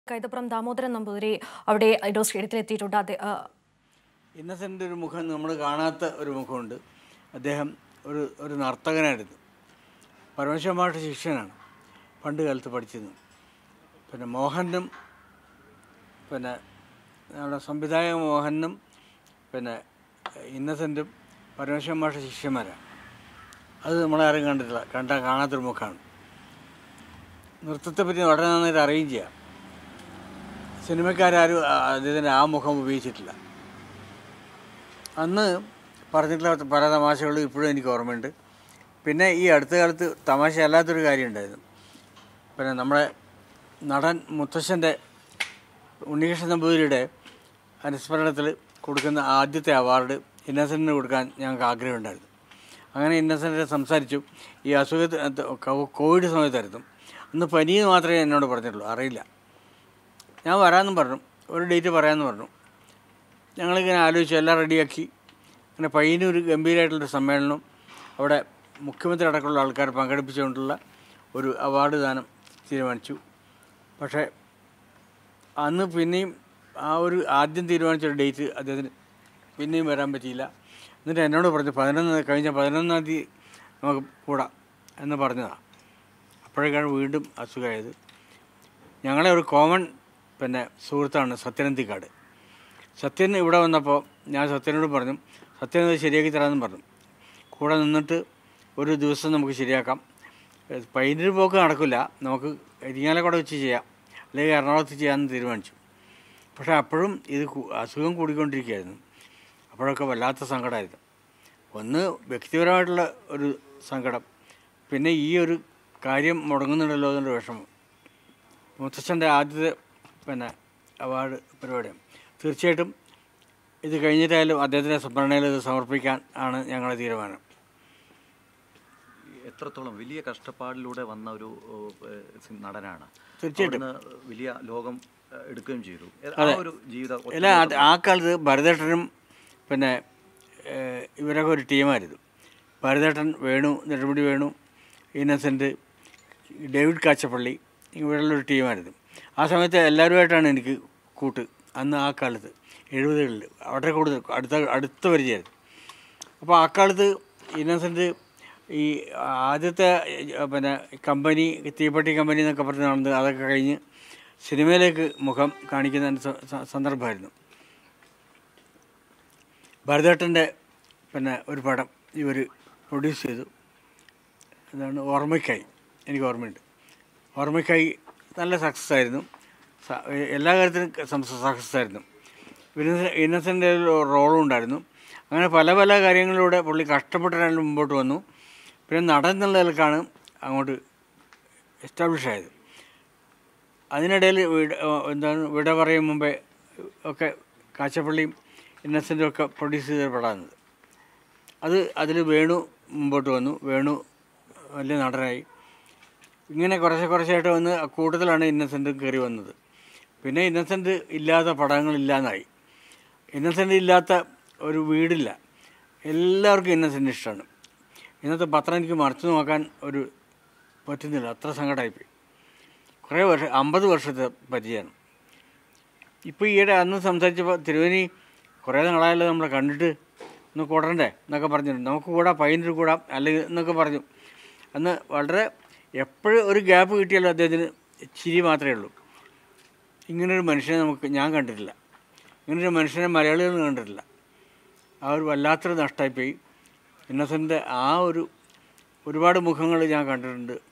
കൈതപ്പുറം ദാമോദരൻ നമ്പൂതിരി അവിടെ ഇഡോ സ്റ്റേഡിയത്തിൽ എത്തിയിട്ടുണ്ട് അതെ ആ, ഇന്നസെൻ്റ് ഒരു മുഖം നമ്മൾ കാണാത്ത ഒരു മുഖമുണ്ട് അദ്ദേഹം ഒരു ഒരു നർത്തകനായിരുന്നു പരമശിവമായിട്ട് ശിഷ്യനാണ് പണ്ട് കാലത്ത് പഠിച്ചിരുന്നു പിന്നെ മോഹനും പിന്നെ നമ്മുടെ സംവിധായക മോഹനും പിന്നെ ഇന്നസെൻറ്റും പരമശിവമായിട്ട് ശിഷ്യന്മാരാണ് അത് നമ്മളാരും കണ്ടിട്ടില്ല കണ്ട കാണാത്തൊരു മുഖമാണ് നൃത്തത്തെ പറ്റി വളരെ നന്നായിട്ട് അറിയുകയും ചെയ്യാം സിനിമക്കാരും ആ- അദ്ദേഹത്തിൻ്റെ ആ മുഖം ഉപയോഗിച്ചിട്ടില്ല അന്ന് പറഞ്ഞിട്ടുള്ള പല തമാശകളും ഇപ്പോഴും എനിക്ക് ഓർമ്മയുണ്ട് പിന്നെ ഈ അടുത്ത കാലത്ത് തമാശ അല്ലാത്തൊരു കാര്യം ഉണ്ടായിരുന്നു പിന്നെ നമ്മുടെ നടൻ മുത്തശ്ശൻ്റെ ഉണ്ണികൃഷ്ണൻ നമ്പൂതിരിയുടെ അനുസ്മരണത്തിൽ കൊടുക്കുന്ന ആദ്യത്തെ അവാർഡ് ഇന്നസെൻറ്റിന് കൊടുക്കാൻ ഞങ്ങൾക്ക് ആഗ്രഹമുണ്ടായിരുന്നു അങ്ങനെ ഇന്നസെൻറ്റ് സംസാരിച്ചു ഈ അസുഖത്ത് കോവിഡ് സമയത്തായിരുന്നു അന്ന് പനിയെന്ന് മാത്രമേ എന്നോട് പറഞ്ഞിട്ടുള്ളൂ അറിയില്ല ഞാൻ വരാമെന്നും പറഞ്ഞു ഒരു ഡേറ്റ് പറയാമെന്ന് പറഞ്ഞു ഞങ്ങളിങ്ങനെ ആലോചിച്ചു എല്ലാം റെഡിയാക്കി അങ്ങനെ പയ്യന്നൂർ ഗംഭീരമായിട്ടുള്ളൊരു സമ്മേളനം അവിടെ മുഖ്യമന്ത്രി അടക്കമുള്ള ആൾക്കാർ പങ്കെടുപ്പിച്ചുകൊണ്ടുള്ള ഒരു അവാർഡ് ദാനം തീരുമാനിച്ചു പക്ഷേ അന്ന് പിന്നെയും ആ ഒരു ആദ്യം തീരുമാനിച്ച ഒരു ഡേറ്റ് അദ്ദേഹത്തിന് പിന്നെയും വരാൻ പറ്റിയില്ല എന്നിട്ട് എന്നോട് പറഞ്ഞു പതിനൊന്ന് കഴിഞ്ഞ പതിനൊന്നാം തീയതി നമുക്ക് കൂടാം എന്ന് പറഞ്ഞതാണ് അപ്പോഴേക്കാണ് വീണ്ടും അസുഖമായത് ഞങ്ങളെ ഒരു കോമൺ പിന്നെ സുഹൃത്താണ് സത്യനന്തിക്കാട് സത്യൻ ഇവിടെ വന്നപ്പോൾ ഞാൻ സത്യനോട് പറഞ്ഞു സത്യൻ അത് ശരിയാക്കി തരാമെന്ന് പറഞ്ഞു കൂടെ നിന്നിട്ട് ഒരു ദിവസം നമുക്ക് ശരിയാക്കാം ഏഹ് പൈനൂർ പോക്ക് നടക്കില്ല നമുക്ക് ഇരിങ്ങാലക്കുട വെച്ച് ചെയ്യാം അല്ലെങ്കിൽ എറണാകുളത്ത് ചെയ്യാമെന്ന് തീരുമാനിച്ചു പക്ഷേ അപ്പോഴും ഇത് കു- അസുഖം കൂടിക്കൊണ്ടിരിക്കുകയായിരുന്നു അപ്പോഴൊക്കെ വല്ലാത്ത സങ്കടമായിരുന്നു ഒന്ന് വ്യക്തിപരമായിട്ടുള്ള ഒരു സങ്കടം പിന്നെ ഈ ഒരു കാര്യം മുടങ്ങുന്നുണ്ടല്ലോ എന്നൊരു വിഷമം മുത്തച്ഛൻ്റെ ആദ്യത്തെ പിന്നെ അവാർഡ് പരിപാടിയാണ് തീർച്ചയായിട്ടും ഇത് കഴിഞ്ഞിട്ടായാലും അദ്ദേഹത്തിൻ്റെ സ്മരണയിൽ ഇത് സമർപ്പിക്കാൻ ആണ് ഞങ്ങളുടെ തീരുമാനം എത്രത്തോളം വലിയ കഷ്ടപ്പാടിലൂടെ വന്ന ഒരു ഓ, ഏഹ്, സി- നടനാണ് തീർച്ചയായിട്ടും. അവിടുന്ന് വലിയ ലോകം ഏഹ്, എടുക്കുകയും ചെയ്തു എ- ആ ഒരു ജീവിത അല്ല അത് ആ കാലത്ത് ഭരതേട്ടനും പിന്നെ ഏഹ്, ഇവരൊക്കെ ഒരു ടീമായിരുന്നു ഭരതേട്ടൻ വേണു നെടുമുടി വേണു ഇന്നസെൻറ്റ് ഡേവിഡ് കാച്ചപ്പള്ളി ഇവരുള്ള ഒരു ടീമായിരുന്നു ആ സമയത്ത് എല്ലാവരുമായിട്ടാണ് എനിക്ക് കൂട്ട് അന്ന് ആ കാലത്ത് എഴുപതുകളിൽ വളരെ കൂടുതൽ അടുത്ത അടുത്ത പരിചയമായിരുന്നു അപ്പോൾ ആ കാലത്ത് ഇന്നസെൻറ്റ് ഈ ആദ്യത്തെ ഏഹ്, പിന്നെ കമ്പനി തീപ്പെട്ടി കമ്പനി എന്നൊക്കെ പറഞ്ഞ് നടന്നത് അതൊക്കെ കഴിഞ്ഞ് സിനിമയിലേക്ക് മുഖം കാണിക്കുന്ന സ- സ- സന്ദർഭമായിരുന്നു ഭരതേട്ടൻ്റെ പിന്നെ ഒരു പടം ഇവർ പ്രൊഡ്യൂസ് ചെയ്തു എന്താണ് ഓർമ്മയ്ക്കായി എനിക്ക് ഓർമ്മയുണ്ട് ഓർമ്മയ്ക്കായി നല്ല സക്സസ് ആയിരുന്നു സ- എല്ലാ കാര്യത്തിനും സക്സസ് ആയിരുന്നു ഇന്നസെൻ്റ് റോളും ഉണ്ടായിരുന്നു അങ്ങനെ പല പല കാര്യങ്ങളിലൂടെ പുള്ളി കഷ്ടപ്പെട്ടാണ് മുമ്പോട്ട് വന്നു പിന്നെ നടൻ എന്നുള്ള നിലക്കാണ് അങ്ങോട്ട് എസ്റ്റാബ്ലിഷ് ആയത് അതിനിടയിൽ വീട് എന്താണ് വിട പറയും മുമ്പേ ഒക്കെ കാച്ചപ്പള്ളിയും ഇന്നസെൻറ്റും ഒക്കെ പ്രൊഡ്യൂസ് ചെയ്ത പടമാണിത് അത് അതിൽ വേണു മുമ്പോട്ട് വന്നു വേണു വലിയ നടനായി ഇങ്ങനെ കുറച്ച് കുറച്ചായിട്ട് വന്ന് കൂടുതലാണ് ഇന്നസെൻറ്റും കയറി വന്നത് പിന്നെ ഇന്നസെൻറ്റ് ഇല്ലാത്ത പടങ്ങളില്ലാന്നായി ഇന്നസെൻ്റ് ഇല്ലാത്ത ഒരു വീടില്ല എല്ലാവർക്കും ഇന്നസെൻ്റ് ഇഷ്ടമാണ് ഇന്നത്തെ പത്രം എനിക്ക് മറിച്ചു നോക്കാൻ ഒരു പറ്റുന്നില്ല അത്ര സങ്കടമായിപ്പോയി കുറേ വർഷം അമ്പത് വർഷത്തെ പരിചയമാണ് ഇപ്പോൾ ഈയിടെ അന്ന് സംസാരിച്ചപ്പോൾ തിരുവനി കുറേ നാളായല്ലോ നമ്മളെ കണ്ടിട്ട് ഒന്ന് കൂടണ്ടേ എന്നൊക്കെ പറഞ്ഞിട്ടുണ്ട് നമുക്ക് കൂടാം പയ്യന്നൂർ കൂടാം അല്ലെങ്കിൽ എന്നൊക്കെ പറഞ്ഞു അന്ന് വളരെ എപ്പോഴും ഒരു ഗ്യാപ്പ് കിട്ടിയാലും അദ്ദേഹത്തിന് ചിരി മാത്രമേ ഉള്ളൂ ഇങ്ങനൊരു മനുഷ്യനെ നമുക്ക് ഞാൻ കണ്ടിട്ടില്ല ഇങ്ങനൊരു മനുഷ്യനെ മലയാളികൾ കണ്ടിട്ടില്ല ആ ഒരു വല്ലാത്തൊരു നഷ്ടമായിപ്പോയി ഇന്നസെൻ്റെ ആ ഒരു ഒരുപാട് മുഖങ്ങൾ ഞാൻ കണ്ടിട്ടുണ്ട്